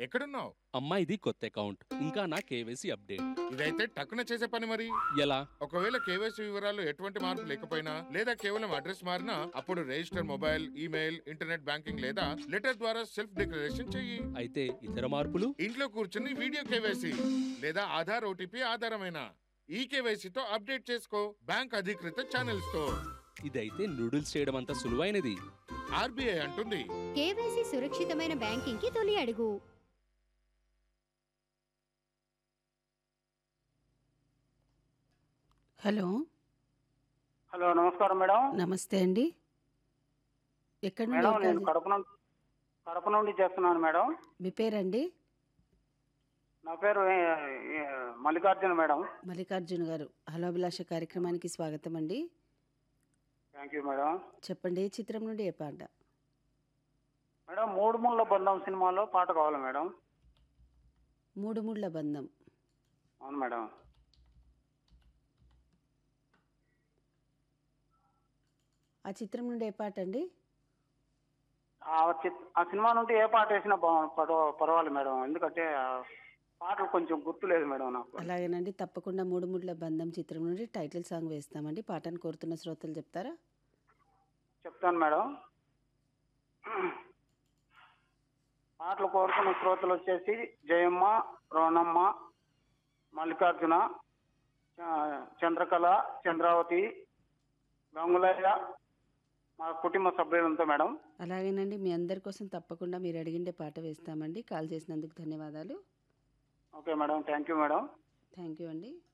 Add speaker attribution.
Speaker 1: ఎక్కడున్నావు
Speaker 2: అమ్మాయిది కొత్త అకౌంట్ ఇంకా నా కేవైసీ అప్డేట్
Speaker 1: ఇదైతే టక్కున చేసే పని మరి
Speaker 2: ఎలా
Speaker 1: ఒకవేళ కేవైసీ వివరాలు ఎటువంటి మార్పు లేకపోయినా లేదా కేవలం అడ్రస్ మారినా అప్పుడు register mobile email internet banking లేదా లెటర్ ద్వారా సెల్ఫ్ డిక్లరేషన్ చెయ్యి
Speaker 2: అయితే ఇతర మార్పులు
Speaker 1: ఇంట్లో కూర్చుని వీడియో కేవైసీ లేదా ఆధార్ ఓటీపీ ఆధారమైన ఈ కేవైసీతో అప్డేట్ చేసుకో బ్యాంక్ అధికృత ఛానల్స్ తో
Speaker 2: ఇదైతే నూడిల్స్ చేయడం అంత సులువైనది
Speaker 1: ఆర్బీఐ అంటుంది
Speaker 3: కేవైసీ సురక్షితమైన బ్యాంకింగ్ కి తొలి అడుగు
Speaker 4: హలో
Speaker 5: హలో నమస్కారం మేడం
Speaker 4: నమస్తే అండి ఎక్కడి నుండి
Speaker 5: మేడం నేను
Speaker 4: కాల్
Speaker 5: కడప నుండి కడప నుండి చేస్తున్నాను మేడం
Speaker 4: మీ పేరండి
Speaker 5: నా పేరు A, A, Mallikarjuna madam
Speaker 4: Mallikarjuna గారు హలో అభిలాష కార్యక్రమానికి స్వాగతం అండి
Speaker 5: థ్యాంక్ యూ మేడం
Speaker 4: చెప్పండి ఏ చిత్రం నుండి ఏ పాట
Speaker 5: మేడం మూడు ముళ్ళ బంధం సినిమాలో పాట కావాలి మేడం
Speaker 4: మూడు ముళ్ళ బంధం
Speaker 5: అవును మేడం
Speaker 4: ఆ చిత్రం నుండి ఏ పాట అండి
Speaker 5: ఆ చిత్- ఆ సినిమా నుండి ఏ పాట వేసినా బాగు పర్వ- పర్వాలి మేడం ఎందుకంటే ఆ పాటలు కొంచెం గుర్తులేదు మేడం నాకు
Speaker 4: అలాగేనండి తప్పకుండా మూడు ముళ్ళ బంధం చిత్రం నుండి టైటిల్ సాంగ్ వేస్తామండి పాటను కోరుతున్న శ్రోతలు చెప్తారా
Speaker 5: చెప్తాను మేడం పాటలు కోరుకున్న శ్రోతలు వచ్చేసి జయమ్మ రోణమ్మ మల్లికార్జున చ- చంద్రకళ చంద్రావతి గంగులయ్య మా కుటుంబ సభ్యులంతా మేడం
Speaker 4: అలాగేనండి మీ అందరి కోసం తప్పకుండా మీరు అడిగిండే పాట వేస్తామండి కాల్ చేసినందుకు ధన్యవాదాలు
Speaker 5: okay madam thank you madam
Speaker 4: thank you అండి